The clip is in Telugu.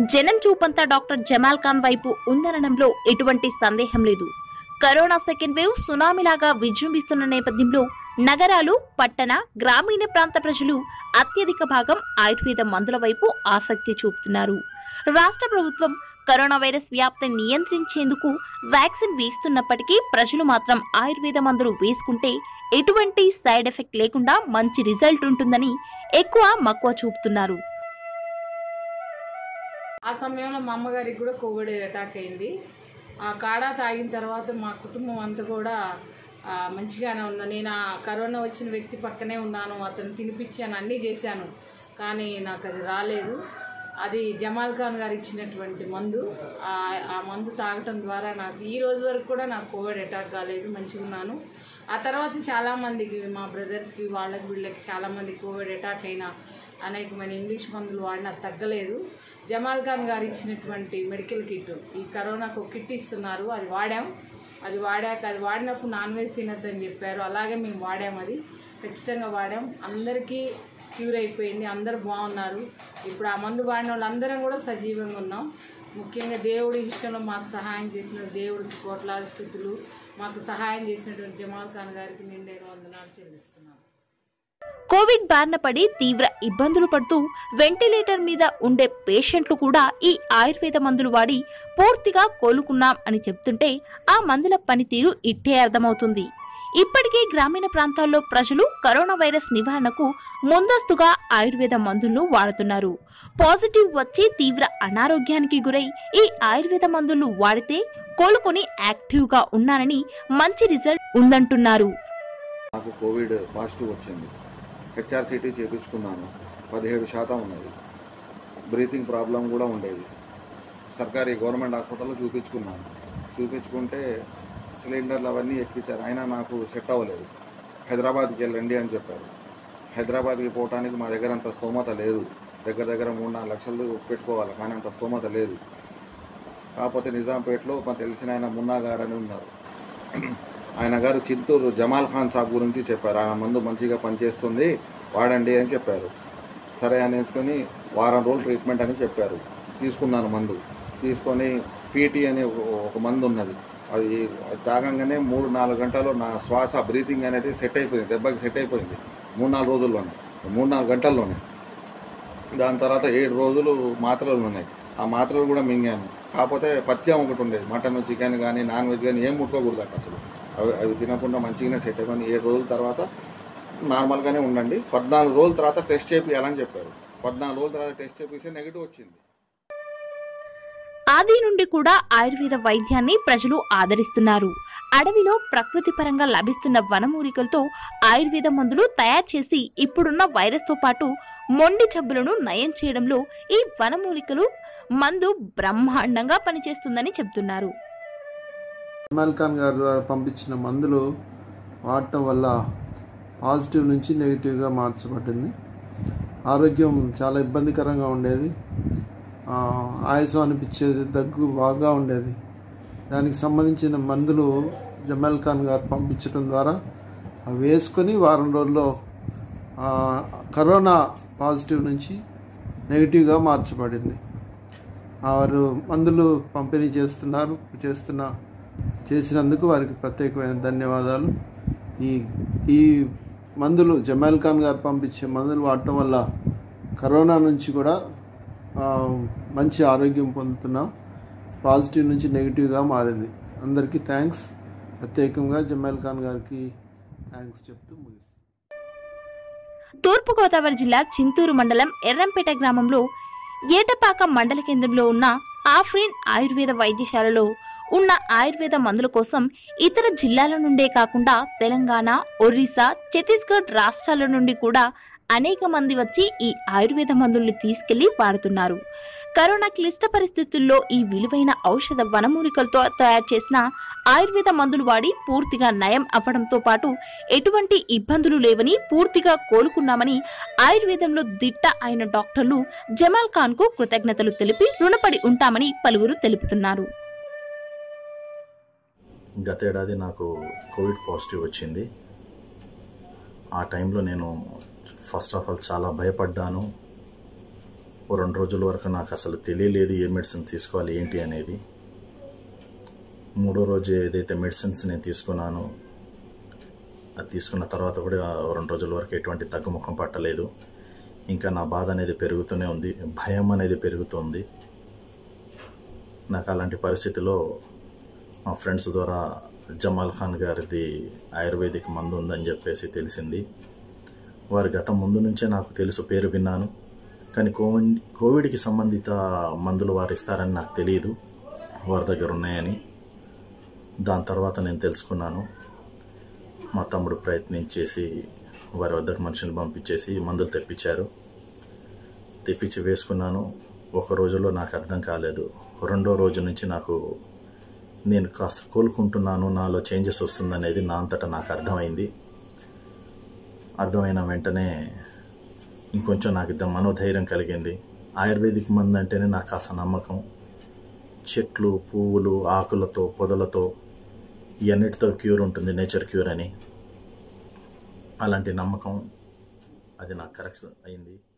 జనం చూపంతా డాక్టర్ జమాల్ ఖాన్ వైపు ఉందనడంలో ఎటువంటి సందేహం లేదు కరోనా సెకండ్ వేవ్ సునామీలాగా విజృంభిస్తున్న నేపథ్యంలో నగరాలు పట్టణ గ్రామీణ ప్రాంత ప్రజలు అత్యధిక భాగం ఆయుర్వేద మందుల వైపు ఆసక్తి చూపుతున్నారు రాష్ట్ర ప్రభుత్వం కరోనా వైరస్ వ్యాప్తిని నియంత్రించేందుకు వ్యాక్సిన్ వేస్తున్నప్పటికీ ప్రజలు మాత్రం ఆయుర్వేద మందులు వేసుకుంటే ఎటువంటి సైడ్ ఎఫెక్ట్ లేకుండా మంచి రిజల్ట్ ఉంటుందని ఎక్కువ మక్కువ చూపుతున్నారు ఆ సమయంలో మా అమ్మగారికి కూడా కోవిడ్ అటాక్ అయింది ఆ కాడా తాగిన తర్వాత మా కుటుంబం అంతా కూడా ఆ, మంచిగానే ఉంది నేను ఆ కరోనా వచ్చిన వ్యక్తి పక్కనే ఉన్నాను అతను తినిపించాను అన్నీ చేశాను కానీ నాకు అది రాలేదు అది జమాల్ ఖాన్ గారు ఇచ్చినటువంటి మందు ఆ ఆ మందు తాగటం ద్వారా నాకు ఈ రోజు వరకు కూడా నాకు కోవిడ్ అటాక్ కాలేదు మంచిగా ఉన్నాను ఆ తర్వాత చాలామందికి మా బ్రదర్స్కి వాళ్ళకి వీళ్ళకి చాలామంది కోవిడ్ అటాక్ అయినా అనేకమైన ఇంగ్లీష్ మందులు వాడినా తగ్గలేదు జమాల్ ఖాన్ గారు ఇచ్చినటువంటి మెడికల్ కిట్ ఈ కరోనాకు ఒక కిట్ ఇస్తున్నారు అది వాడాం అది వాడాక అది వాడినప్పుడు నాన్ వెజ్ తినద్దని చెప్పారు అలాగే మేము వాడాం అది ఖచ్చితంగా వాడాం అందరికీ క్యూర్ అయిపోయింది అందరు బాగున్నారు ఇప్పుడు ఆ మందు వాడిన వాళ్ళందరం కూడా సజీవంగా ఉన్నాం ముఖ్యంగా దేవుడి విషయంలో మాకు సహాయం చేసిన దేవుడికి కోట్లాది స్థితులు మాకు సహాయం చేసినటువంటి జమాల్ ఖాన్ గారికి నిండైన వందనాలు చెల్లిస్తున్నాను కోవిడ్ బారిన పడి తీవ్ర ఇబ్బందులు పడుతూ వెంటిలేటర్ మీద ఉండే పేషెంట్లు కూడా ఈ ఆయుర్వేద మందులు వాడి పూర్తిగా కోలుకున్నాం అని చెప్తుంటే ఆ మందుల పనితీరు ఇట్టే అర్థమవుతుంది ఇప్పటికే గ్రామీణ ప్రాంతాల్లో ప్రజలు కరోనా వైరస్ నివారణకు ముందస్తుగా ఆయుర్వేద మందులను వాడుతున్నారు పాజిటివ్ వచ్చి తీవ్ర అనారోగ్యానికి గురై ఈ ఆయుర్వేద మందులు వాడితే కోలుకొని యాక్టివ్గా ఉన్నారని మంచి రిజల్ట్ ఉందంటున్నారు నాకు కోవిడ్ పాజిటివ్ వచ్చింది హెచ్ఆర్సిటీ చేయించుకున్నాను పదిహేడు శాతం ఉన్నది బ్రీతింగ్ ప్రాబ్లం కూడా ఉండేది సర్కారీ గవర్నమెంట్ హాస్పిటల్లో చూపించుకున్నాను చూపించుకుంటే సిలిండర్లు అవన్నీ ఎక్కించారు అయినా నాకు సెట్ అవ్వలేదు హైదరాబాద్కి వెళ్ళండి అని చెప్పారు హైదరాబాద్కి పోవటానికి మా దగ్గర అంత స్తోమత లేదు దగ్గర దగ్గర మూడు నాలుగు లక్షలు పెట్టుకోవాలి కానీ అంత స్తోమత లేదు కాకపోతే నిజాంపేటలో మా తెలిసిన ఆయన మున్నా గారు అని ఉన్నారు ఆయన గారు చిత్తూరు జమాల్ ఖాన్ సాబ్ గురించి చెప్పారు ఆయన మందు మంచిగా పనిచేస్తుంది వాడండి అని చెప్పారు సరే అనేసుకొని వారం రోజులు ట్రీట్మెంట్ అని చెప్పారు తీసుకున్నాను మందు తీసుకొని పీటీ అనే ఒక- ఒక మందు ఉన్నది అది అది తాగంగానే మూడు నాలుగు గంటలు నా శ్వాస బ్రీతింగ్ అనేది సెట్ అయిపోయింది దెబ్బకి సెట్ అయిపోయింది మూడు నాలుగు రోజుల్లోనే మూడు నాలుగు గంటల్లోనే దాని తర్వాత ఏడు రోజులు మాత్రలు ఉన్నాయి ఆ మాత్రలు కూడా మింగాను కాకపోతే పథ్యం ఒకటి ఉండేది మటన్ చికెన్ కానీ నాన్ వెజ్ కానీ ఏం ముట్టుకోకూడదు అక్కడ అసలు అవి అవి తినకుండా మంచిగానే సెట్ అయిపోయింది ఏడు రోజుల తర్వాత నార్మల్గానే ఉండండి పద్నాలుగు రోజుల తర్వాత టెస్ట్ చేపియాలని చెప్పారు పద్నాలుగు రోజుల తర్వాత టెస్ట్ చేపిస్తే నెగిటివ్ వచ్చింది ఆది నుండి కూడా ఆయుర్వేద వైద్యాన్ని ప్రజలు ఆదరిస్తున్నారు అడవిలో ప్రకృతి పరంగా లభిస్తున్న వనమూలికలతో ఆయుర్వేద మందులు తయారు చేసి ఇప్పుడున్న వైరస్ తో పాటు మొండి జబ్బులను నయం చేయడంలో ఈ వనమూలికలు మందు బ్రహ్మాండంగా పనిచేస్తుందని చెబుతున్నారు జమాల్ ఖాన్ గారు పంపించిన మందులు వాడటం వల్ల పాజిటివ్ నుంచి నెగిటివ్గా మార్చబడింది ఆరోగ్యం చాలా ఇబ్బందికరంగా ఉండేది ఆ, ఆయాసం అనిపించేది దగ్గు బాగా ఉండేది దానికి సంబంధించిన మందులు జమాల్ ఖాన్ గారు పంపించడం ద్వారా అవి వేసుకొని వారం రోజుల్లో ఆ, కరోనా పాజిటివ్ నుంచి నెగిటివ్గా మార్చబడింది వారు మందులు పంపిణీ చేస్తున్నారు చేస్తున్న చేసినందుకు వారికి ప్రత్యేకమైన ధన్యవాదాలు ఈ ఈ మందులు జమాల్ ఖాన్ గారు పంపించే మందులు వాడటం వల్ల కరోనా నుంచి కూడా ఆ, మంచి ఆరోగ్యం పొందుతున్నాం పాజిటివ్ నుంచి నెగిటివ్గా మారింది అందరికీ థ్యాంక్స్ ప్రత్యేకంగా జమాల్ ఖాన్ గారికి థ్యాంక్స్ చెప్తూ ముగిస్తాను తూర్పుగోదావరి జిల్లా చింతూరు మండలం ఎర్రంపేట గ్రామంలో ఏటపాక మండల కేంద్రంలో ఉన్న ఆఫ్రిన్ ఆయుర్వేద వైద్యశాలలో ఉన్న ఆయుర్వేద మందుల కోసం ఇతర జిల్లాల నుండే కాకుండా తెలంగాణ ఒరిస్సా ఛత్తీస్గఢ్ రాష్ట్రాల నుండి కూడా అనేక మంది వచ్చి ఈ ఆయుర్వేద మందుల్ని తీసుకెళ్లి వాడుతున్నారు కరోనా క్లిష్ట పరిస్థితుల్లో ఈ విలువైన ఔషధ వనమూలికలతో తయారు చేసిన ఆయుర్వేద మందులు వాడి పూర్తిగా నయం అవ్వడంతో పాటు ఎటువంటి ఇబ్బందులు లేవని పూర్తిగా కోలుకున్నామని ఆయుర్వేదంలో దిట్ట అయిన డాక్టర్లు జమాల్ ఖాన్ కు కృతజ్ఞతలు తెలిపి రుణపడి ఉంటామని పలువురు తెలుపుతున్నారు గతేడాది నాకు కోవిడ్ పాజిటివ్ వచ్చింది ఆ టైంలో నేను ఫస్ట్ ఆఫ్ ఆల్ చాలా భయపడ్డాను ఓ రెండు రోజుల వరకు నాకు అసలు తెలియలేదు ఏ మెడిసిన్ తీసుకోవాలి ఏంటి అనేది మూడో రోజు ఏదైతే మెడిసిన్స్ నేను తీసుకున్నానో అది తీసుకున్న తర్వాత కూడా ఓ రెండు రోజుల వరకు ఎటువంటి తగ్గుముఖం పట్టలేదు ఇంకా నా బాధ అనేది పెరుగుతూనే ఉంది భయం అనేది పెరుగుతుంది నాకు అలాంటి పరిస్థితిలో మా ఫ్రెండ్స్ ద్వారా జమాల్ ఖాన్ గారిది ఆయుర్వేదిక్ మందు ఉందని చెప్పేసి తెలిసింది వారి గత ముందు నుంచే నాకు తెలుసు పేరు విన్నాను కానీ కోవిడ్ కోవిడ్కి సంబంధిత మందులు వారు ఇస్తారని నాకు తెలియదు వారి దగ్గర ఉన్నాయని దాని తర్వాత నేను తెలుసుకున్నాను మా తమ్ముడు ప్రయత్నించేసి వారి వద్దకు మనుషులు పంపించేసి మందులు తెప్పించారు తెప్పించి వేసుకున్నాను ఒక రోజులో నాకు అర్థం కాలేదు రెండో రోజు నుంచి నాకు నేను కాస్త కోలుకుంటున్నాను నాలో చేంజెస్ వస్తుందనేది నా అంతటా నాకు అర్థమైంది అర్థమైన వెంటనే ఇంకొంచెం నాకు ఇద్ద మనోధైర్యం కలిగింది ఆయుర్వేదిక్ మందు అంటేనే నాకు కాస్త నమ్మకం చెట్లు పువ్వులు ఆకులతో పొదలతో ఇవన్నిటితో క్యూర్ ఉంటుంది నేచర్ క్యూర్ అని అలాంటి నమ్మకం అది నాకు కరెక్ట్ అయింది